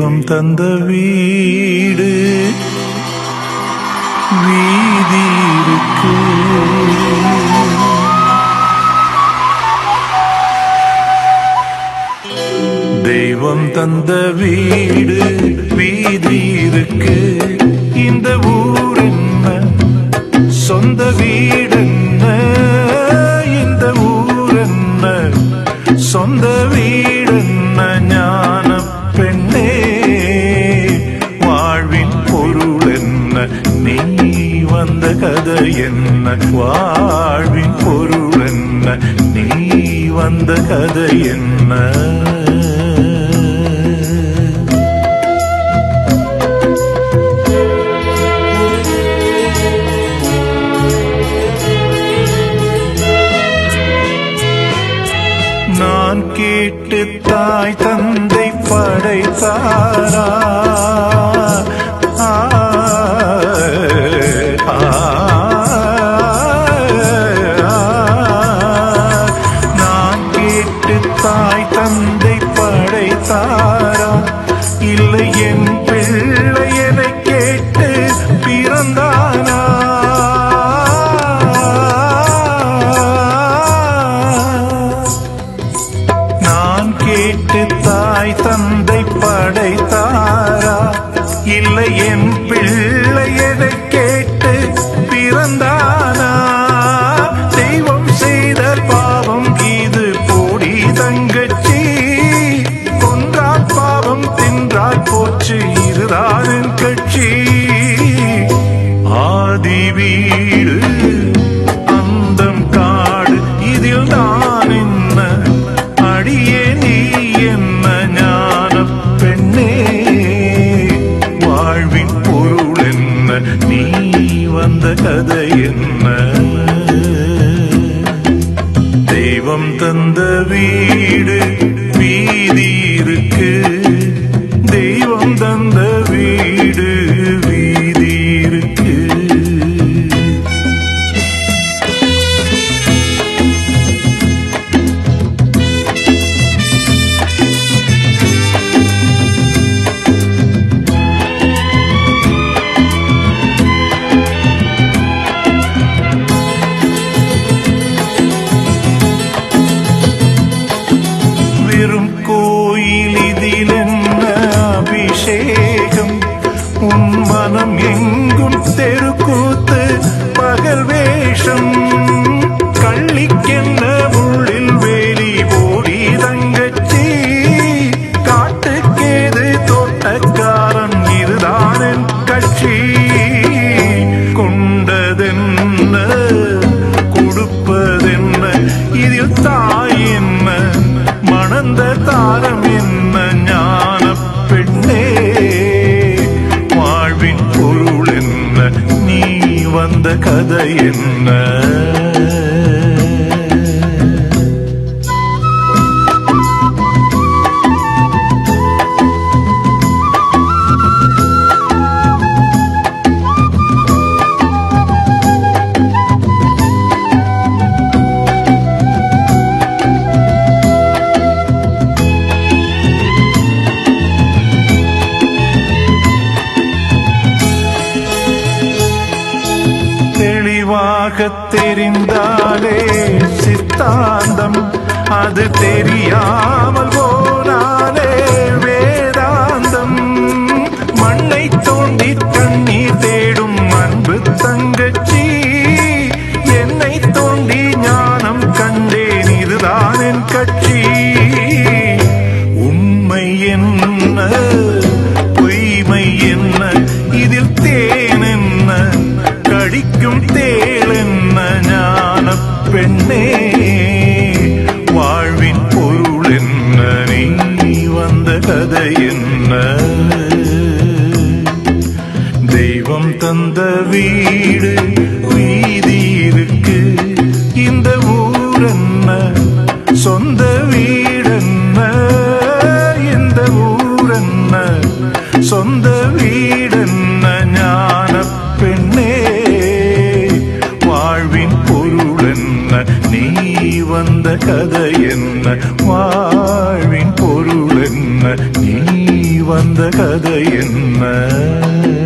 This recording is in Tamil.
தெய்வம் தந்த வீடு வீதி இருக்கு தெய்வம் தந்த வீடு வீதி இருக்கு இந்த ஊர் என்ன சொந்த வீடு என்ன இந்த ஊர் என்ன சொந்த வீடு என்ன ஞான பெண்ணே வாழ்வின் பொருள் என்ன நீ வந்த கதை என்ன வாழ்வின் பொருள் என்ன நீ வந்த கதை என்ன நான் கேட்டு தாய் தந்தை படைத்தாரா ஆ, ஆ, நான் கேட்டு தாய் தந்தை படைத்தாரா இல்லை என் பிள்ளை என கேட்டு பிறந்தானா நான் கேட்டு தாய் தந்தை படைத்தாரா இல்லை என் பிள்ளை எதை கேட்டு பிறந்தானா தெய்வம் செய்த பாவம் இது போடி தங்கச்சி கொன்றால் பாவம் தின்றால் போச்சு இதுதான் என் கட்சி ஆதி வீடு அந்தம் காடு இதில் நான் என்ன அடியே நீ என்ன ஞான பெண்ணே வாழ்வின் பொருள் என்ன நீ வந்த கதை என்ன தெய்வம் தந்த வீடு வீதி இருக்கு தெய்வம் தந்த வீடு வீதி இருக்கு வெறும் கோயில் இதில் என்ன அபிஷேகம் உன் மனம் எங்கும் தெருக்கூத்து பகல் வேஷம் கள்ளிக்கென்ன உள்ளில் வேலி ஓடி தங்கச்சி காட்டுக்கேது தோட்டக்காரன் இதுதான் என் கட்சி கொண்டதென்ன கொடுப்பதென்ன இதில் தாய் என்ன மணந்த தாரம் என்ன ஞான பெண்ணே வாழ்வின் பொருள் என்ன நீ வந்த கதை என்ன தெளிவாக தெரிந்தாலே சித்தாந்தம் அது தெரியாமல் போனாலே வேதாந்தம் மண்ணை தோண்டி தண்ணீர் தேடும் அன்பு தங்கச்சி என்னை தோண்டி ஞானம் கண்டேன் இதுதான் என் கட்சி உண்மை என்ன பொய்மை என்ன இதில் தேன் என்ன கடிக்கும் தேள் என்ன ஞான பெண்ணே வாழ்வின் பொருள் என்ன நீ வந்த கதை என்ன தெய்வம் தந்த வீடு வீதி இருக்கு இந்த ஊர் என்ன சொந்த வீடென்ன இந்த ஊர் என்ன சொந்த வீடென்ன ஞான பெண்ணே வாழ்வின் பொருள் என்ன நீ வந்த கதை என்ன வாழ்வின் பொருள் என்ன நீ வந்த கதை என்ன